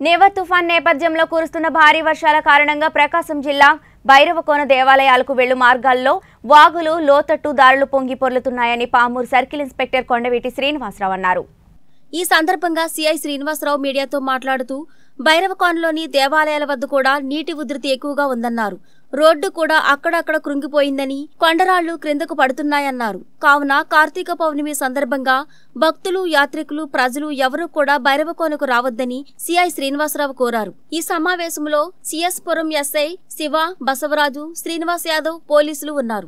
నివర్ తుఫాన్ నేపథ్యంలో కురుస్తున్న భారీ వర్షాల కారణంగా ప్రకాశం జిల్లా భైరవకోన దేవాలయాలకు వెళ్లు మార్గాల్లో వాగులు లోతట్టు దారులు పొంగి పొర్లుతున్నాయని పామూరు సర్కిల్ ఇన్స్పెక్టర్ కొండవీటి శ్రీనివాసరావు అన్నారు ఈ సందర్భంగా సిఐ శ్రీనివాసరావు మీడియాతో మాట్లాడుతూ భైరవకాన్లోని దేవాలయాల వద్ద కూడా నీటి ఉధృతి ఎక్కువగా ఉందన్నారు రోడ్డు కూడా అక్కడక్కడ కృంగిపోయిందని కొండరాళ్లు క్రిందకు పడుతున్నాయన్నారు కావున కార్తీక పౌర్ణమి సందర్భంగా భక్తులు యాత్రికులు ప్రజలు ఎవరూ కూడా భైరవకోనకు రావద్దని సిఐ శ్రీనివాసరావు కోరారు ఈ సమావేశంలో సిఎస్ పురం ఎస్ఐ శివ బసవరాజు శ్రీనివాస్ యాదవ్ పోలీసులు ఉన్నారు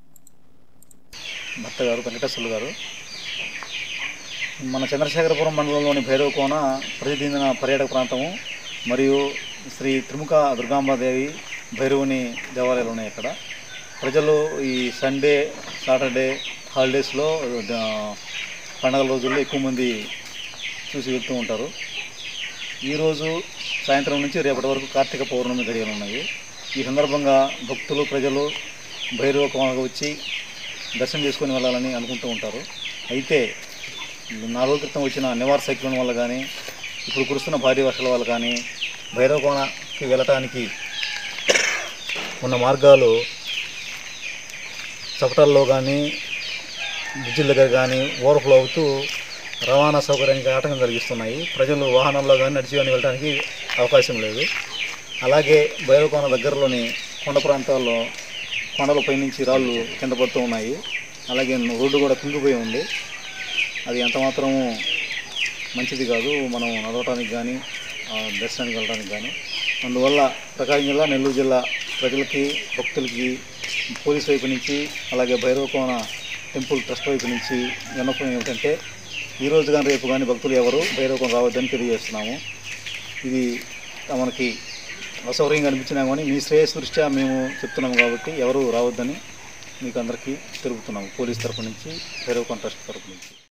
భర్త గారు వెంకటేశ్వర్లు గారు మన చంద్రశేఖరపురం మండలంలోని భైరవకోన ప్రతిదిన పర్యాటక ప్రాంతము మరియు శ్రీ త్రిముఖ దుర్గాంబాదేవి భైరవుని దేవాలయాలు ఉన్నాయి ఇక్కడ ప్రజలు ఈ సండే సాటర్డే హాలిడేస్లో ద- పండగల రోజుల్లో ఎక్కువ మంది చూసి వెళ్తూ ఉంటారు ఈరోజు సాయంత్రం నుంచి రేపటి వరకు కార్తీక పౌర్ణమి గడియలు ఉన్నాయి ఈ సందర్భంగా భక్తులు ప్రజలు భైరవ కోనకు వచ్చి దర్శనం చేసుకొని వెళ్ళాలని అనుకుంటూ ఉంటారు అయితే నాలుగు రోజుల క్రితం వచ్చిన నివార్ సైక్లోన్ వల్ల కానీ ఇప్పుడు కురుస్తున్న భారీ వర్షాల వల్ల కానీ భైరవ కోనకి వెళ్ళటానికి ఉన్న మార్గాలు చపటాల్లో కానీ బ్రిడ్జిల దగ్గర కానీ ఓవర్ఫ్లో అవుతూ రవాణా సౌకర్యానికి ఆటంకం కలిగిస్తున్నాయి ప్రజలు వాహనాల్లో కానీ నడిచి కానీ వెళ్ళడానికి అవకాశం లేదు అలాగే భైరవకోన దగ్గరలోని కొండ ప్రాంతాల్లో కొండల పైనుంచి రాళ్ళు కింద పడుతూ ఉన్నాయి అలాగే రోడ్డు కూడా కుంగిపోయి ఉంది అది ఎంత మాత్రము మంచిది కాదు మనం నడవటానికి కానీ ఆ, దర్శనానికి వెళ్ళడానికి కానీ అందువల్ల ప్రకాశం జిల్లా నెల్లూరు జిల్లా ప్రజలకి భక్తులకి పోలీస్ వైపు నుంచి అలాగే భైరవకోన టెంపుల్ ట్రస్ట్ వైపు నుంచి విన్నపం ఏమిటంటే ఈ రోజు కానీ రేపు కానీ భక్తులు ఎవరు భైరవకోన రావద్దని తెలియజేస్తున్నాము ఇది మనకి అసౌకర్యంగా అనిపించినా కానీ మీ శ్రేయస్సు దృష్ట్యా మేము చెప్తున్నాము కాబట్టి ఎవరు రావద్దని మీకు అందరికీ తెలుపుతున్నాము పోలీస్ తరపు నుంచి భైరవకోన ట్రస్ట్ తరపు నుంచి